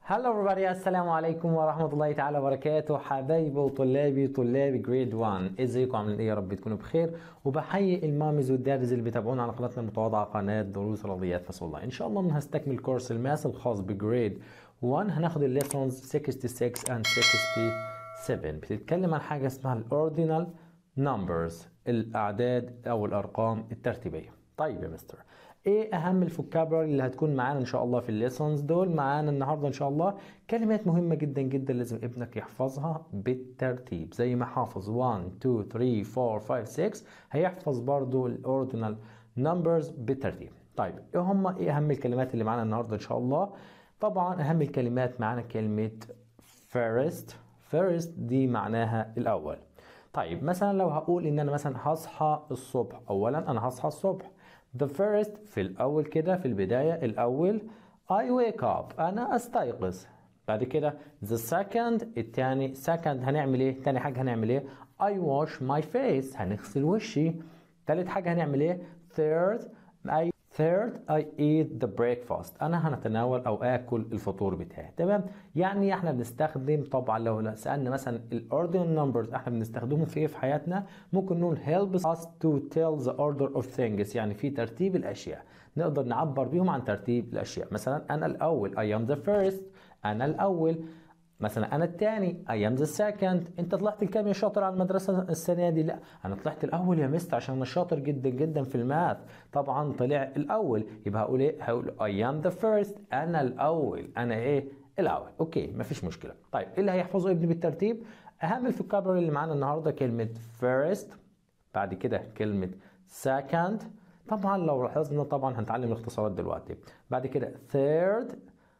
هلا everybody السلام عليكم ورحمة الله تعالى وبركاته حبايبي وطلابي طلاب جريد 1 ازيكم عاملين ايه يا رب تكونوا بخير وبحيي المامز والدادز اللي بيتابعونا على قناتنا المتواضعة قناة دروس رياضيات فصل الله ان شاء الله من هستكمل كورس الماس الخاص بجريد 1 هناخد الليسونز 66 and 67 بتتكلم عن حاجة اسمها الاوردينال نمبرز الاعداد او الارقام الترتيبية طيب يا مستر ايه اهم الفوكابولري اللي هتكون معانا ان شاء الله في الليسونز دول معانا النهارده ان شاء الله كلمات مهمه جدا جدا لازم ابنك يحفظها بالترتيب زي ما حافظ 1 2 3 4 5 6 هيحفظ برضو الاوردينال نمبرز بالترتيب طيب ايه هم ايه اهم الكلمات اللي معانا النهارده ان شاء الله طبعا اهم الكلمات معانا كلمه first first دي معناها الاول طيب مثلا لو هقول ان انا مثلا هصحى الصبح اولا انا هصحى الصبح The first في الأول كده في البداية الأول I wake up أنا أستيقظ بعد كده the second التاني second هنعمل إيه؟ تاني حاجة هنعمل إيه؟ I wash my face هنغسل وشي تالت حاجة هنعمل إيه؟ third I Third, I eat the breakfast. أنا هنتناول أو آكل الفطور بتاعي، تمام؟ يعني إحنا بنستخدم طبعا لو سألنا مثلا ال ordinal numbers إحنا بنستخدمهم في إيه في حياتنا؟ ممكن نقول helps us to tell the order of things يعني في ترتيب الأشياء. نقدر نعبر بيهم عن ترتيب الأشياء، مثلا أنا الأول I am the first. أنا الأول. مثلا انا الثاني اي ام ذا سكند انت طلعت الكام يا شاطر على المدرسه السنه دي لا انا طلعت الاول يا مستر عشان انا شاطر جدا جدا في الماث طبعا طلع الاول يبقى هقول ايه هقول اي ام ذا فيرست انا الاول انا ايه الاول اوكي مفيش مشكله طيب ايه اللي هيحفظه ابني بالترتيب اهم الفوكابولري اللي معانا النهارده كلمه first بعد كده كلمه second طبعا لو لاحظنا طبعا هنتعلم الاختصارات دلوقتي بعد كده third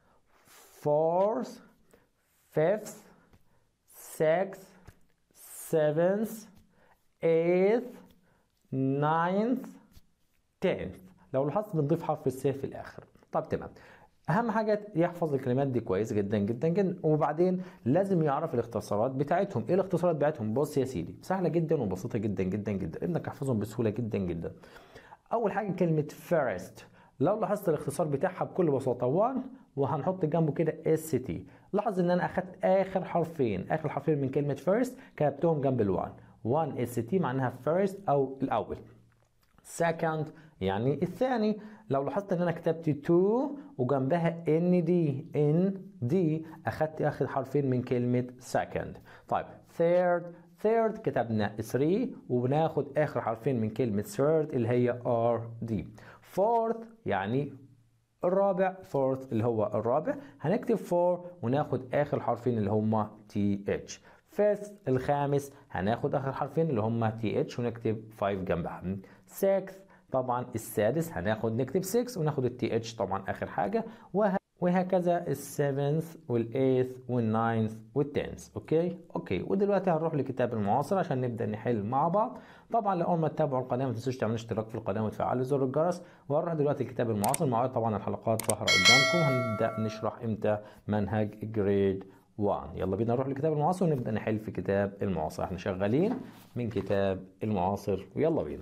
fourth fifth, sixth, seventh, eighth, ninth, tenth لو لاحظت بنضيف حرف السي في الاخر طب تمام اهم حاجه يحفظ الكلمات دي كويس جدا جدا جدا وبعدين لازم يعرف الاختصارات بتاعتهم ايه الاختصارات بتاعتهم بص يا سيدي سهله جدا وبسيطه جدا جدا جدا ابنك يحفظهم بسهوله جدا جدا اول حاجه كلمه first لو لاحظت الاختصار بتاعها بكل بساطه 1 وهنحط جنبه كده اس تي لاحظ ان انا اخدت اخر حرفين اخر حرفين من كلمه first كتبتهم جنب ال1 1 اس تي معناها first او الاول second يعني الثاني لو لاحظت ان انا كتبت 2 وجنبها ان دي ان دي اخدت اخر حرفين من كلمه second طيب third third كتبنا 3 وبناخد اخر حرفين من كلمه third اللي هي ار دي fourth يعني الرابع fourth اللي هو الرابع هنكتب 4 وناخد اخر حرفين اللي هما تي اتش fifth الخامس هناخد اخر حرفين اللي هما تي اتش ونكتب 5 جنبها sixth طبعا السادس هناخد نكتب 6 وناخد التي اتش طبعا اخر حاجه وه... وهكذا السفنث والايث والناينث والتنث اوكي اوكي ودلوقتي هنروح لكتاب المعاصر عشان نبدا نحل مع بعض طبعا لو اول ما تتابعوا القناه ما تنسوش تعملوا اشتراك في القناه وتفعلوا زر الجرس وهنروح دلوقتي لكتاب المعاصر مواعيد طبعا الحلقات ظاهره قدامكم هنبدا نشرح امتى منهج جريد 1 يلا بينا نروح لكتاب المعاصر ونبدا نحل في كتاب المعاصر احنا شغالين من كتاب المعاصر ويلا بينا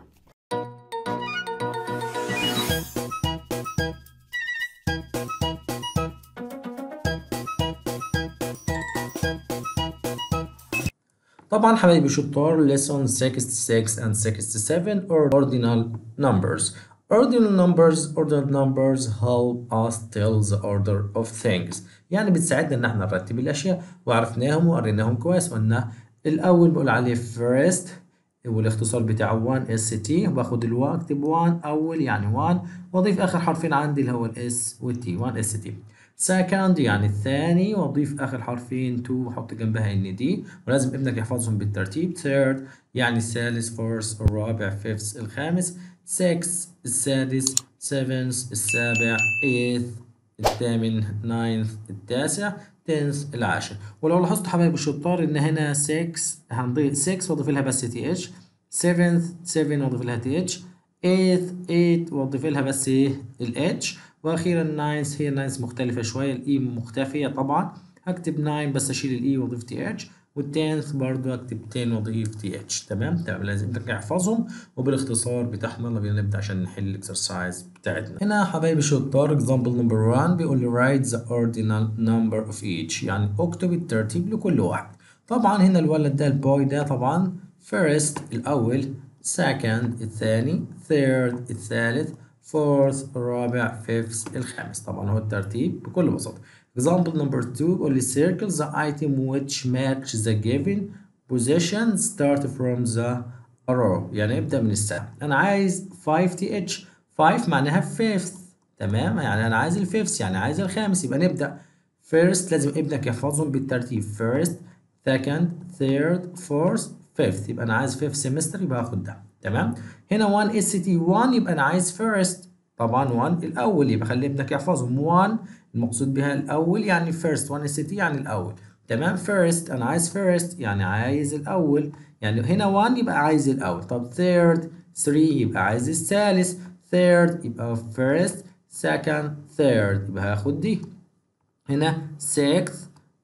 طبعا حبايبي شطار lesson 66 and 67 or ordinal numbers ordinal numbers ordinal numbers help us tell the order of things يعني بتساعدنا ان احنا نرتب الاشياء وعرفناهم وقريناهم كويس قلنا الاول بقول عليه first والاختصار بتاعه 1 اس تي باخد ال اكتب 1 اول يعني 1 واضيف اخر حرفين عندي اللي هو الاس والتي 1 اس تي second يعني الثاني واضيف اخر حرفين 2 واحط جنبها ان دي ولازم ابنك يحفظهم بالترتيب third يعني الثالث fourth الرابع fifth الخامس sixth السادس seventh السابع eighth الثامن ninth التاسع tenth العاشر ولو لاحظت حبايبي الشطار ان هنا 6 هنضيف 6 واضيف لها بس تي اتش 7 7 واضيف لها تي اتش 8 8 واضيف لها بس ايه الاتش واخيرا 9 هي 9 مختلفه شويه الاي مختفيه طبعا هكتب 9 بس اشيل الاي واضيف تي اتش والتنث برضو اكتب 10 واضيف تي اتش تمام تمام لازم انك احفظهم وبالاختصار بتاعهم يلا بينا نبدا عشان نحل الاكسرسايز بتاعتنا هنا حبايبي الشطار اكزامبل نمبر 1 بيقول لي write the ordinal number of each يعني اكتب الترتيب لكل واحد طبعا هنا الولد ده البوي ده طبعا first الاول second الثاني third الثالث fourth الرابع fifth الخامس طبعا هو الترتيب بكل بساطة example number two بيقول لي circle the item which match the given position start from the row يعني ابدأ من السهم أنا عايز 5 th 5 معناها fifth تمام يعني أنا عايز الفيفث يعني عايز الخامس يبقى نبدأ first لازم ابنك يحفظهم بالترتيب first second third fourth fifth يبقى أنا عايز fifth semester يبقى هاخد ده تمام هنا 1 اس تي 1 يبقى أنا عايز first طبعا 1 الأول يبقى خلي ابنك يحفظهم 1 المقصود بها الأول يعني first 1 اس تي يعني الأول تمام first أنا عايز first يعني عايز الأول يعني هنا 1 يبقى عايز الأول طب third 3 يبقى عايز الثالث third يبقى first second third يبقى هاخد دي هنا sixth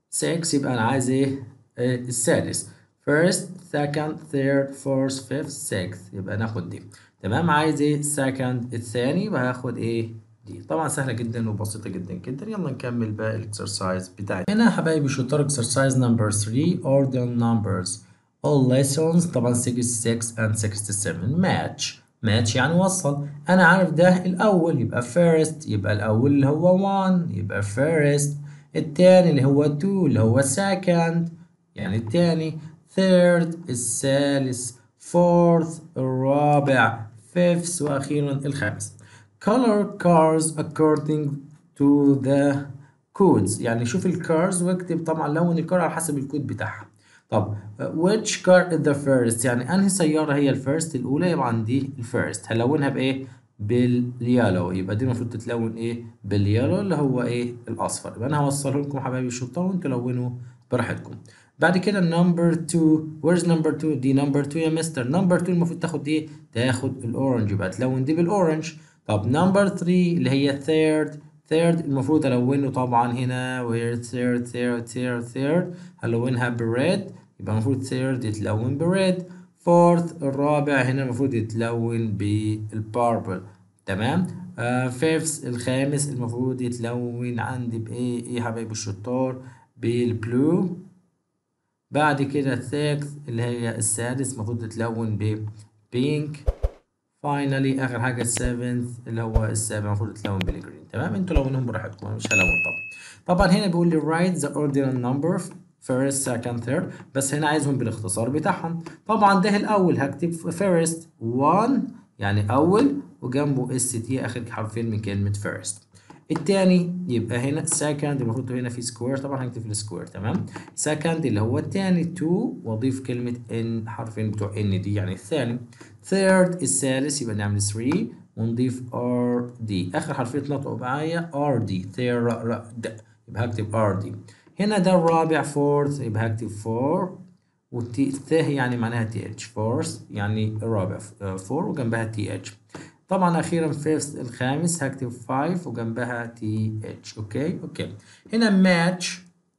6 يبقى أنا عايز إيه آه السادس first second third fourth fifth sixth يبقى ناخد دي تمام عايز إيه second الثاني يبقى هاخد إيه دي طبعا سهلة جدا وبسيطة جدا جدا يلا نكمل بقى الاكسرسايز بتاعتنا هنا يا حبايبي شطار اكسرسايز نمبر 3 ordinal numbers all lessons طبعا 66 and 67 match match يعني وصل انا عارف ده الاول يبقى first يبقى الاول اللي هو 1 يبقى first التاني اللي هو 2 اللي هو second يعني التاني third الثالث fourth الرابع fifth واخيرا الخامس color cars according to the codes يعني شوف الكارز واكتب طبعا لون الكار على حسب الكود بتاعها طب which car is the first يعني انهي سيارة هي الفيرست الأولى يبقى عندي الفيرست هلونها بإيه؟ باليالو يبقى دي المفروض تتلون إيه؟ باليالو اللي هو إيه؟ الأصفر يبقى أنا هوصله لكم حبايبي الشطار وأنتوا لونوا براحتكم بعد كده نمبر 2 where's نمبر 2 دي نمبر 2 يا مستر نمبر 2 المفروض تاخد ايه تاخد الاورنج يبقى تلون دي بالاورنج طب نمبر 3 اللي هي third third المفروض الونه طبعا هنا where third third third third هلونها بريد يبقى المفروض third يتلون بريد fourth الرابع هنا المفروض يتلون بالباربل تمام آه fifth الخامس المفروض يتلون عندي بايه ايه يا حبايبي الشطار بالبلو بعد كده السادس اللي هي السادس المفروض تتلون ب pink finally اخر حاجه السيفنث اللي هو السابع المفروض تتلون بالجرين تمام انتوا لونهم براحتكم انا مش هلون طبعا طبعا هنا بيقول لي write the ordinal number first second third بس هنا عايزهم بالاختصار بتاعهم طبعا ده الاول هكتب first one يعني اول وجنبه اس تي اخر حرفين من كلمه first التاني يبقى هنا second المفروض هنا في سكوير طبعا هنكتب السكوير تمام second اللي هو التاني 2 واضيف كلمة ان حرفين بتوع ان دي يعني الثاني third الثالث يبقى نعمل 3 ونضيف ار دي اخر حرفين نطقوا معايا ار دي third يبقى هكتب ار دي هنا ده الرابع fourth يبقى هكتب 4 والتي ث يعني معناها تي اتش فورث يعني الرابع 4 وجنبها تي اتش طبعا اخيرا فيرست الخامس هكتب 5 وجنبها تي اتش اوكي اوكي هنا ماتش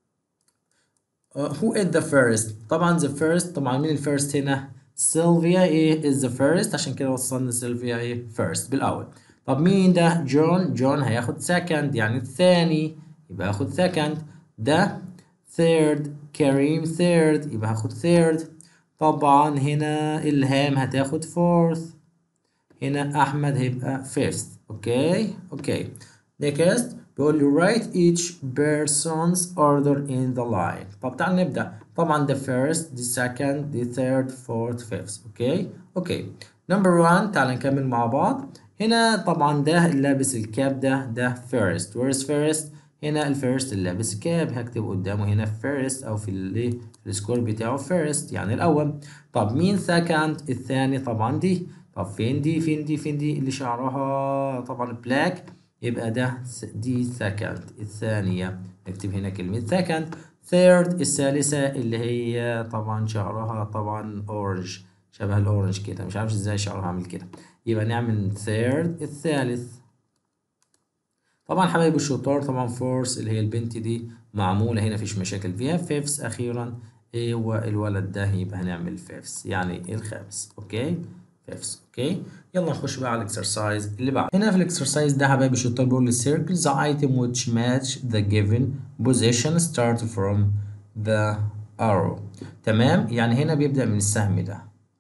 هو از ذا فيرست طبعا ذا فيرست طبعا مين الفيرست هنا سيلفيا ايه از ذا فيرست عشان كده وصلنا سيلفيا ايه فيرست بالاول طب مين ده جون جون هياخد سكند يعني الثاني يبقى هاخد سكند ده ثيرد كريم ثيرد يبقى هاخد ثيرد طبعا هنا الهام هتاخد فورث هنا احمد هيبقى fifth اوكي اوكي next بيقول لي write each person's order in the line طب تعال نبدا طبعا the first the second the third fourth fifth اوكي اوكي number one تعال نكمل مع بعض هنا طبعا ده اللي لابس الكاب ده ده first where's first هنا الفيرست اللي لابس كاب هكتب قدامه هنا first او في الايه السكور بتاعه first يعني الاول طب مين second الثاني طبعا دي طب فين دي فين دي فين دي اللي شعرها طبعا بلاك يبقى ده دي second الثانية نكتب هنا كلمة second third الثالثة اللي هي طبعا شعرها طبعا orange شبه الاورنج كده مش عارف ازاي شعرها عامل كده يبقى نعمل third الثالث طبعا حبايب الشطار طبعا فورس اللي هي البنت دي معمولة هنا مفيش مشاكل فيها fifth أخيرا ايه هو الولد ده يبقى هنعمل fifths يعني الخامس اوكي fifths اوكي يلا نخش بقى على الاكسرسايز اللي بعد هنا في الاكسرسايز ده حبايبي الشطار بيقول لي circle the item which match the given position start from the arrow تمام يعني هنا بيبدأ من السهم ده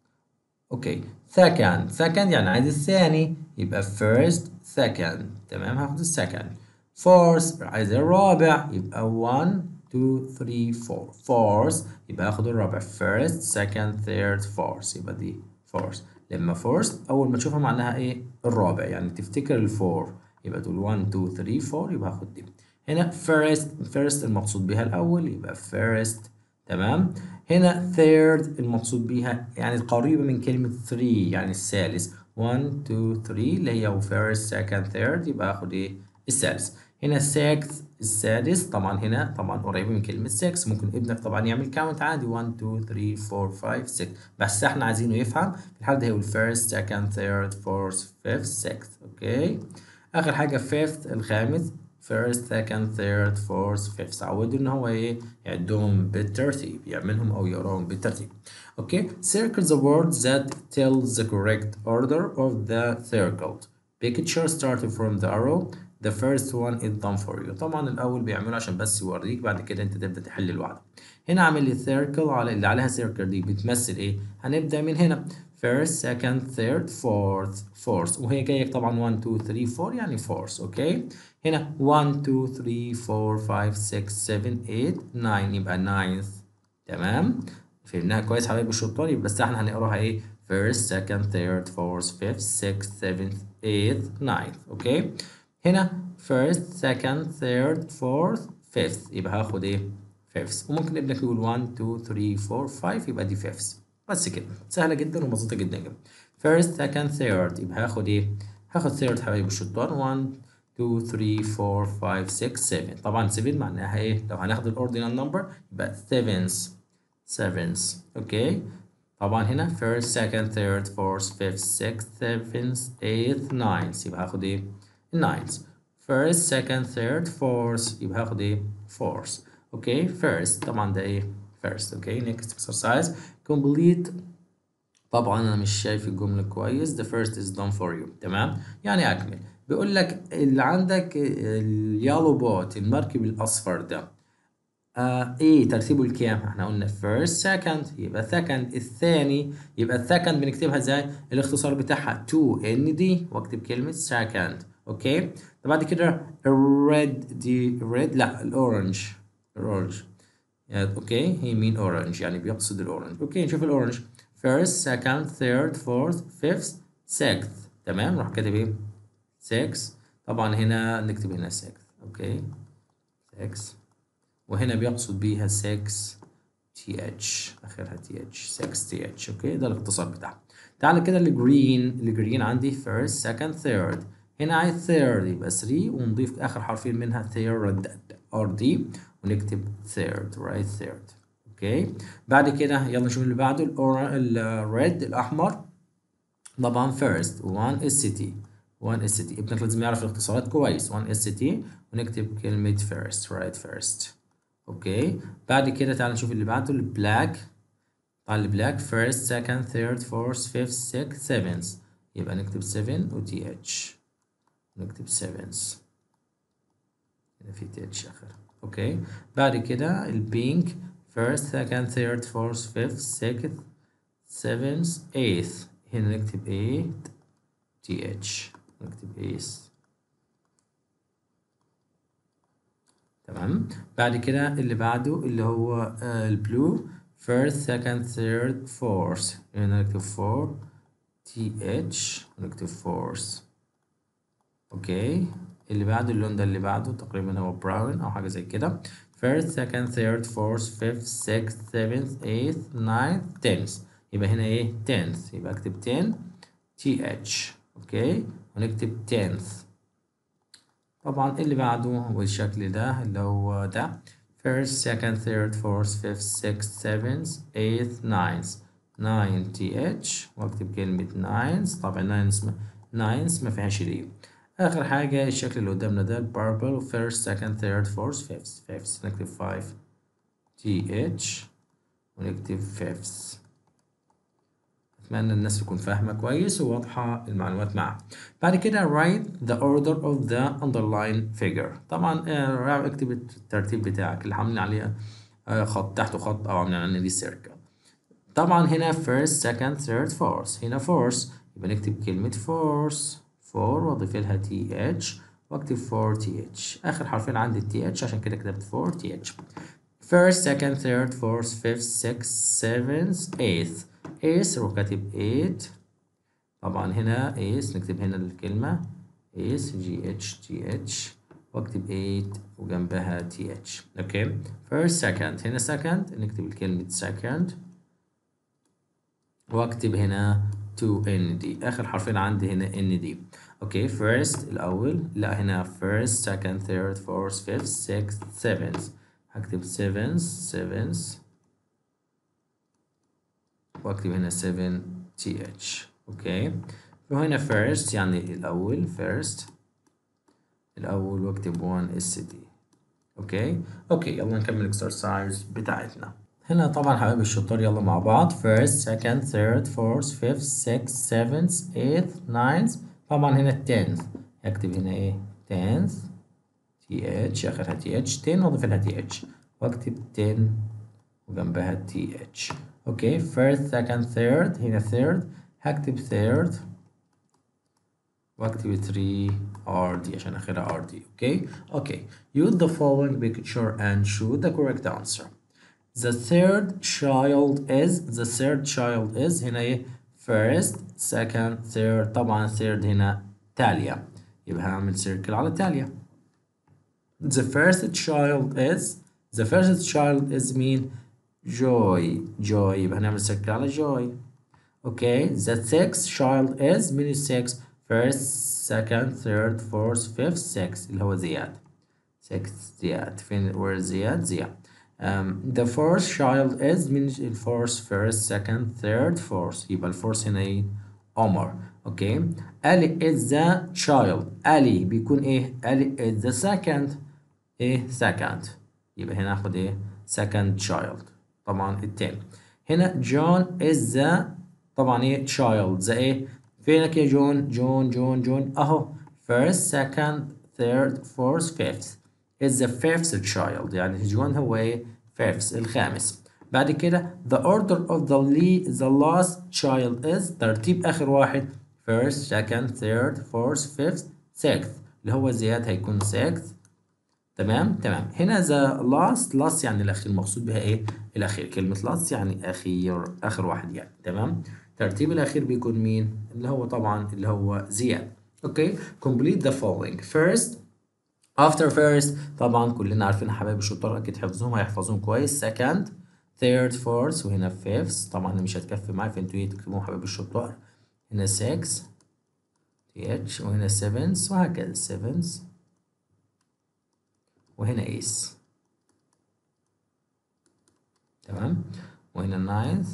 اوكي second second يعني عايز الثاني يبقى first second تمام هاخد السكند fourth عايز الرابع يبقى 1 2 3 4 fourth يبقى هاخد الرابع first second third fourth يبقى دي fourth لما fourth اول ما تشوفها معناها ايه الرابع يعني تفتكر الفور يبقى تقول 1 2 3 4 يبقى هاخد دي هنا first first المقصود بها الاول يبقى first تمام هنا third المقصود بيها يعني قريبة من كلمة 3 يعني الثالث 1 2 3 اللي هي first second third يبقى اخد ايه الثالث هنا sixth السادس طبعا هنا طبعا قريبة من كلمة 6 ممكن ابنك طبعا يعمل كاونت عادي 1 2 3 4 5 6 بس احنا عايزينه يفهم في الحالة دي هيقول first second third fourth fifth sixth اوكي اخر حاجة fifth الخامس first second third fourth fifth عودوا ان هو ايه يعدهم بالترتيب يعملهم او يقراهم بالترتيب اوكي circle the words that tell the correct order of the circled picture starting from the arrow the first one is done for you طبعا الاول بيعمله عشان بس يوريك بعد كده انت تبدا تحل لوحدك هنا عامل لي circle على اللي عليها circle دي بتمثل ايه هنبدا من هنا first second third fourth fourth وهي جايه طبعا 1 2 3 4 يعني fourth اوكي هنا 1 2 3 4 5 6 7 8 9 يبقى ninth تمام فهمناها كويس حبايبي الشطار يبقى بس احنا هنقراها ايه first second third fourth fifth sixth seventh eighth ninth اوكي هنا first second third fourth fifth يبقى هاخد ايه fifths وممكن ابنك يقول 1 2 3 4 5 يبقى دي fifths بس كده سهلة جدا وبسيطة جدا جدا first second third يبقى هاخد ايه هاخد third حبايبي الشطار 1 2 3 4 5 6 7 طبعا 7 معناها ايه لو هناخد الاوردينال نمبر يبقى sevens sevens اوكي طبعا هنا first second third fourth fifth sixth seventh eighth ninth يبقى هاخد ايه ninth first second third fourth يبقى هاخد ايه fourth اوكي first طبعا ده ايه first اوكي next exercise complete طبعا انا مش شايف الجمله كويس the first is done for you تمام يعني اكمل بيقول لك اللي عندك اليالو بوت المركب الاصفر ده آه ايه ترتيبه الكام احنا قلنا first second يبقى second الثاني يبقى السكند بنكتبها ازاي الاختصار بتاعها 2 ان دي واكتب كلمه second اوكي طب بعد كده الريد دي ريد لا الاورنج الاورنج اوكي هي مين اورنج يعني بيقصد الاورنج اوكي نشوف الاورنج first second third fourth fifth sixth تمام راح كاتب ايه 6 طبعا هنا نكتب هنا 6 اوكي 6 وهنا بيقصد بيها 6 تي اتش اخرها تي اتش 6 تي اتش اوكي ده الاختصار بتاعها تعالى كده الجرين الجرين عندي first second third هنا عايز third يبقى 3 ونضيف اخر حرفين منها third ار دي ونكتب third right third اوكي بعد كده يلا نشوف اللي بعده الريد الاحمر طبعا first 1 اس تي 1 اس تي ابنك لازم يعرف الاختصارات كويس 1 اس تي ونكتب كلمة first right first اوكي بعد كده تعال نشوف اللي بعده البلاك طبعا البلاك first second third fourth fifth sixth seventh يبقى نكتب 7 و تي اتش نكتب sevens هنا في تي اتش اخر اوكي بعد كده البينك first second third fourth fifth sixth seventh eighth هنا نكتب 8 تي اتش نكتب ايس تمام بعد كده اللي بعده اللي هو آه البلو first second third fourth هنا نكتب 4 تي اتش ونكتب fourth اوكي اللي بعده اللون ده اللي بعده تقريبا هو براون او حاجه زي كده first second third fourth fifth sixth seventh eighth ninth tenth يبقى هنا ايه tenth يبقى اكتب 10 تي اتش اوكي ونكتب tenth طبعا اللي بعده هو الشكل ده اللي هو ده first second third fourth fifth sixth seventh eighth ninth 9 تي اتش واكتب كلمة ninth طبعا ninth ninth ما فيهاش دي آخر حاجة الشكل اللي قدامنا ده purple first second third fourth fifth fifth نكتب 5 تي اتش ونكتب fifths أتمنى الناس تكون فاهمة كويس وواضحة المعلومات معها بعد كده write the order of the underline figure طبعا آه، اكتب الترتيب بتاعك اللي عاملين عليه آه، خط تحته خط أو عاملين عليه circle طبعا هنا first second third fourth هنا fourth يبقى نكتب كلمة fourth four واضيف لها th واكتب 4 th آخر حرفين عندي th عشان كده كتبت 4 th first second third fourth fifth sixth seventh eighth eighth روح كاتب 8 طبعا هنا eighth نكتب هنا الكلمة eighth g h t h واكتب 8 وجنبها th اوكي first second هنا second نكتب الكلمة second واكتب هنا 2 nd اخر حرفين عندي هنا nd اوكي first الاول لا هنا first second third fourth fifth sixth seventh هكتب seventh seventh واكتب هنا 7 th اوكي وهنا first يعني الاول first الاول واكتب 1 st اوكي اوكي يلا نكمل الاكسرسايز بتاعتنا هنا طبعا حبايبي الشطار يلا مع بعض first second third fourth fifth sixth seventh eighth ninth طبعا هنا التنث هكتب هنا ايه tenth th اخرها th 10 واضيف لها th واكتب 10 وجنبها th اوكي first second third هنا third هكتب third واكتب 3 rd عشان اخرها rd اوكي اوكي use the following picture and choose the correct answer The third child is the third child is هنا ايه first second third طبعا third هنا تالية يبقى هعمل circle على تالية the first child is the first child is مين joy joy يبقى هنعمل circle على joy okay the sixth child is مين six first second third fourth fifth sixth اللي هو زياد sixth زياد فين where زياد زياد Um, the fourth child is من الفورث first second third fourth يبقى الفورث هنا ايه عمر اوكي Ali is the child Ali بيكون ايه Ali is the second ايه second يبقى هنا ناخد ايه second child طبعا التاني هنا John is the طبعا ايه child ذا ايه فينك يا جون جون جون جون اهو first second third fourth fifth is the fifth child يعني جون هو ايه fifth الخامس بعد كده the order of the le the last child is ترتيب آخر واحد first second third fourth fifth sixth اللي هو زياد هيكون sixth تمام تمام هنا the last last يعني الأخير المقصود بها إيه الأخير كلمة last يعني أخير آخر واحد يعني تمام ترتيب الأخير بيكون مين اللي هو طبعا اللي هو زياد اوكي complete the following first after first طبعا كلنا عارفين حبايب الشطار اكيد حفظهم هيحفظوهم كويس second third fourth وهنا fifth طبعا مش هتكفي معايا فانتوا تكتبوهم حبايب الشطار هنا 6 th وهنا 7 وهكذا 7 وهنا ace تمام وهنا 9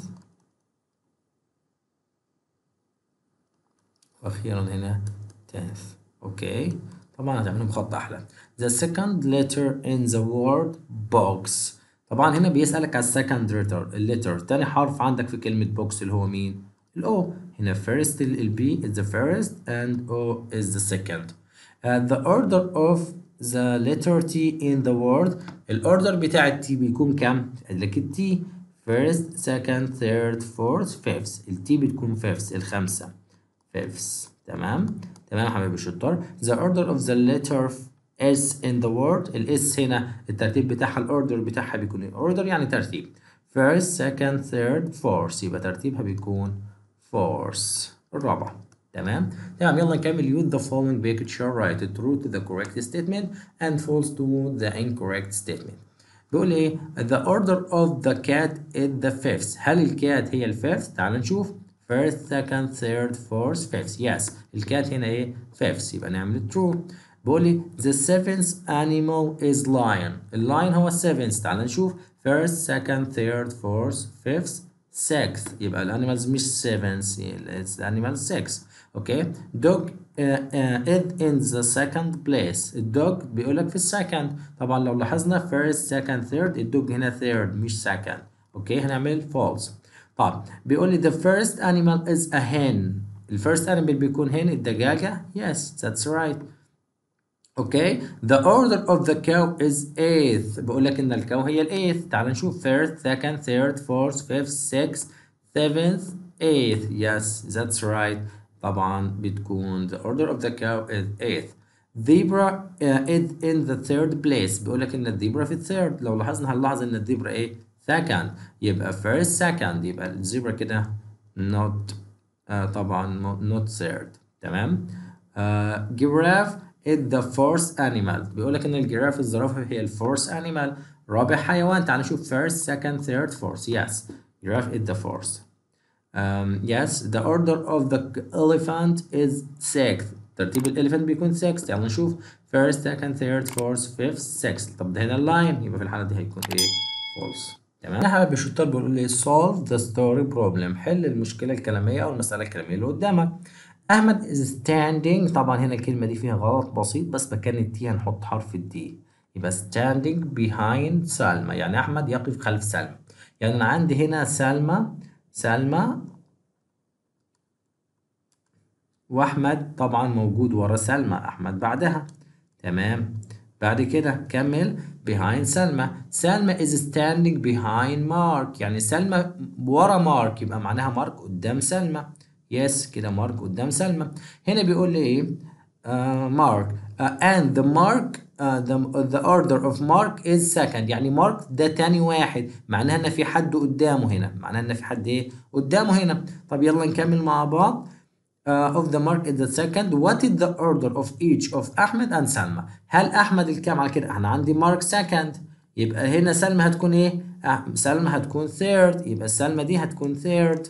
واخيرا هنا 10 اوكي طبعا هتعملهم بخط احلى the second letter in the word box طبعا هنا بيسألك على second letter الليتر تاني حرف عندك في كلمة box اللي هو مين الاو هنا first ال B is the first and O is the second uh, the order of the letter T in the word الاوردر بتاع التي بيكون كام؟ قال لك التي first second third fourth fifth التي بتكون fifth الخمسة fifths تمام تمام يا حبايبي الشطار the order of the letter S in the word الاس هنا الترتيب بتاعها الاوردر بتاعها بيكون ايه order يعني ترتيب first second third fourth يبقى ترتيبها بيكون fourth الرابعة تمام تمام يلا نكمل use the following picture write true to the correct statement and false to the incorrect statement بيقول ايه the order of the cat is the fifth هل الكات هي الفيفث تعال نشوف first second third fourth fifth yes الكات هنا ايه fifth يبقى نعمل true بيقول لي the seventh animal is lion اللاين هو seventh تعال نشوف first second third fourth fifth sixth يبقى الانيمالز مش seventh it's animal six اوكي dog uh, uh, it in the second place الدوج بيقول لك في السكند طبعا لو لاحظنا first second third الدوج هنا third مش second اوكي هنعمل false طب بيقول لي the first animal is a hen الفيرست animal بيكون hen الدجاجة yes that's right اوكي the order of the cow is eighth بقول لك ان الكاو هي الايث تعال نشوف first second third fourth fifth sixth seventh eighth yes that's right طبعا بتكون the order of the cow is eighth zebra uh, is in the third place بيقول لك ان الزيبرا في الثيرد لو لاحظنا هنلاحظ ان الزيبرا ايه second يبقى first second يبقى الزيبرا كده not uh, طبعا not third تمام uh, giraffe is the fourth animal بيقول لك ان الجراف الزرافه هي الفورث animal رابع حيوان تعال نشوف first second third fourth yes giraffe is the fourth um, yes the order of the elephant is sixth ترتيب الاليفنت بيكون 6 يلا نشوف first second third fourth fifth sixth طب ده هنا اللاين يبقى في الحاله دي هيكون ايه false تمام انا حابب الشطار بيقول لي solve the story problem حل المشكله الكلاميه او المساله الكلاميه اللي قدامك احمد is standing طبعا هنا الكلمه دي فيها غلط بسيط بس مكان التي هنحط حرف الدي يبقى standing behind سلمى يعني احمد يقف خلف سلمى يعني انا عندي هنا سلمى سلمى واحمد طبعا موجود ورا سلمى احمد بعدها تمام بعد كده كمل behind سلمى سلمى is standing behind مارك يعني سلمى ورا مارك يبقى معناها مارك قدام سلمى يس yes, كده مارك قدام سلمى هنا بيقول لي ايه مارك uh, uh, and the mark uh, the, the order of mark is second يعني مارك ده تاني واحد معناها ان في حد قدامه هنا معناها ان في حد ايه قدامه هنا طب يلا نكمل مع بعض uh, of the mark is the second what is the order of each of أحمد and سلمى هل أحمد الكام على كده احنا عندي mark second يبقى هنا سلمى هتكون ايه سلمى هتكون third يبقى سلمى دي هتكون third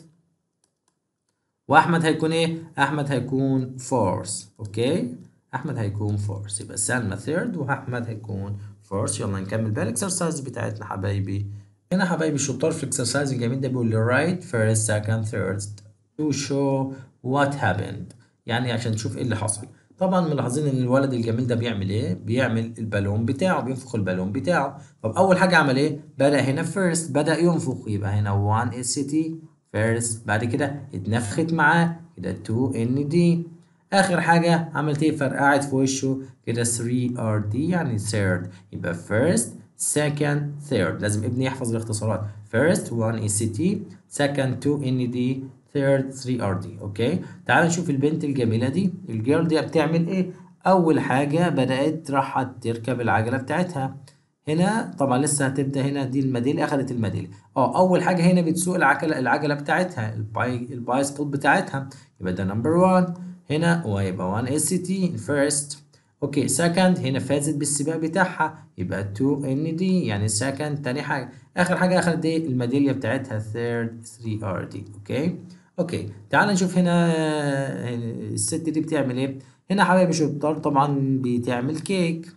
واحمد هيكون ايه احمد هيكون fourth اوكي احمد هيكون fourth يبقى سلمى third واحمد هيكون fourth يلا نكمل بقى الاكسرسايز بتاعتنا حبايبي هنا حبايبي الشطار في الاكسرسايز الجميل ده بيقول لي write first second third to show what happened يعني عشان تشوف ايه اللي حصل طبعا ملاحظين ان الولد الجميل ده بيعمل ايه بيعمل البالون بتاعه بينفخ البالون بتاعه طب اول حاجه عمل ايه بدا هنا first بدا ينفخ يبقى هنا 1 اس تي first بعد كده اتنفخت معاه كده 2 ان دي اخر حاجه عملت ايه فرقعت في وشه كده 3 ار دي يعني third يبقى first second third لازم ابني يحفظ الاختصارات first 1 اس تي second 2 ان دي third 3 ار دي اوكي تعال نشوف البنت الجميله دي الجيرل دي بتعمل ايه اول حاجه بدات راحت تركب العجله بتاعتها هنا طبعا لسه هتبدا هنا دي الميداليه اخذت الميداليه اه اول حاجه هنا بتسوق العجله العجله بتاعتها الباي البايسكل بتاعتها يبقى ده نمبر 1 هنا وهيبقى 1 اس تي فيرست اوكي سكند هنا فازت بالسباق بتاعها يبقى 2 ان دي يعني سكند تاني حاجه اخر حاجه اخذت ايه الميداليه بتاعتها ثيرد 3 ار دي اوكي اوكي تعال نشوف هنا الست دي بتعمل ايه هنا حبايبي شطار طبعا بتعمل كيك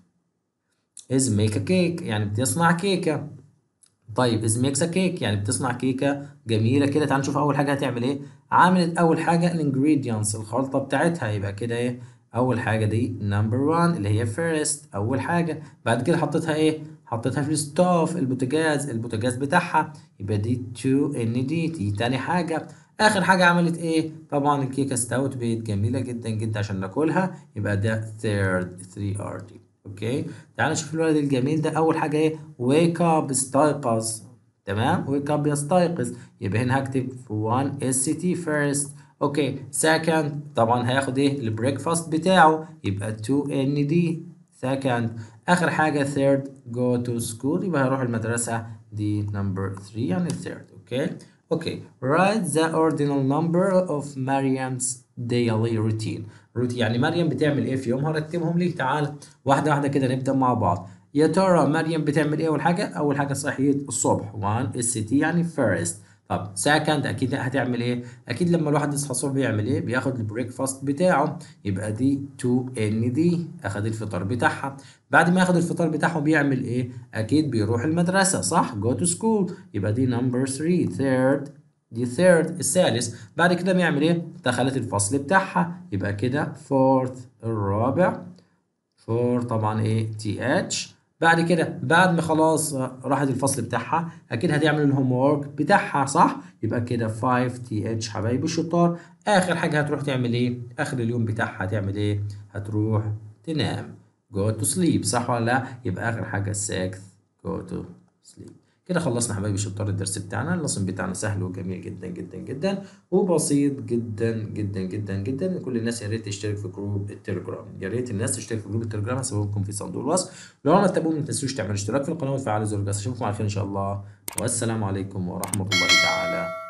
is make a cake يعني بتصنع كيكه طيب is makes a cake يعني بتصنع كيكه جميله كده تعال نشوف اول حاجه هتعمل ايه عملت اول حاجه الانجريدينتس الخلطه بتاعتها يبقى كده ايه اول حاجه دي نمبر 1 اللي هي first اول حاجه بعد كده حطيتها ايه حطيتها في الستوف البوتاجاز البوتاجاز بتاعها يبقى دي 2 ان دي دي تاني حاجه اخر حاجه عملت ايه طبعا الكيكه استوت بقت جميله جدا جدا عشان ناكلها يبقى ده third 3 ار دي اوكي تعال نشوف الولد الجميل ده اول حاجه ايه wake up استيقظ تمام wake up يستيقظ يبقى هنا هكتب 1 اس تي first اوكي second طبعا هياخد ايه البريكفاست بتاعه يبقى 2 ان دي second اخر حاجه third go to school يبقى هيروح المدرسه دي number 3 يعني third اوكي اوكي write the ordinal number of Mariam's daily routine روتين يعني مريم بتعمل ايه في يومها رتبهم لي تعال واحده واحده كده نبدا مع بعض يا ترى مريم بتعمل ايه اول حاجه اول حاجه صحيت الصبح 1 اس تي يعني first طب سكند اكيد هتعمل ايه اكيد لما الواحد يصحى الصبح بيعمل ايه بياخد البريكفاست بتاعه يبقى دي 2 ان دي اخد الفطار بتاعها بعد ما ياخد الفطار بتاعه بيعمل ايه اكيد بيروح المدرسه صح جو تو سكول يبقى دي نمبر 3 ثيرد دي third الثالث بعد كده بيعمل ايه دخلت الفصل بتاعها يبقى كده fourth الرابع فور طبعا ايه تي اتش بعد كده بعد ما خلاص راحت الفصل بتاعها اكيد هتعمل الهوم وورك بتاعها صح يبقى كده 5 تي اتش حبايبي الشطار اخر حاجه هتروح تعمل ايه اخر اليوم بتاعها هتعمل ايه هتروح تنام جو تو سليب صح ولا لا يبقى اخر حاجه 6 جو تو سليب كده خلصنا حبايبي شطار الدرس بتاعنا اللصن بتاعنا سهل وجميل جدا جدا جدا وبسيط جدا جدا جدا جدا كل الناس يا ريت تشترك في جروب التليجرام يا ريت الناس تشترك في جروب التليجرام هسيبه لكم في صندوق الوصف لو ما تتابعوا ما تنسوش تعملوا اشتراك في القناه وتفعلوا زر الجرس اشوفكم على خير ان شاء الله والسلام عليكم ورحمه الله تعالى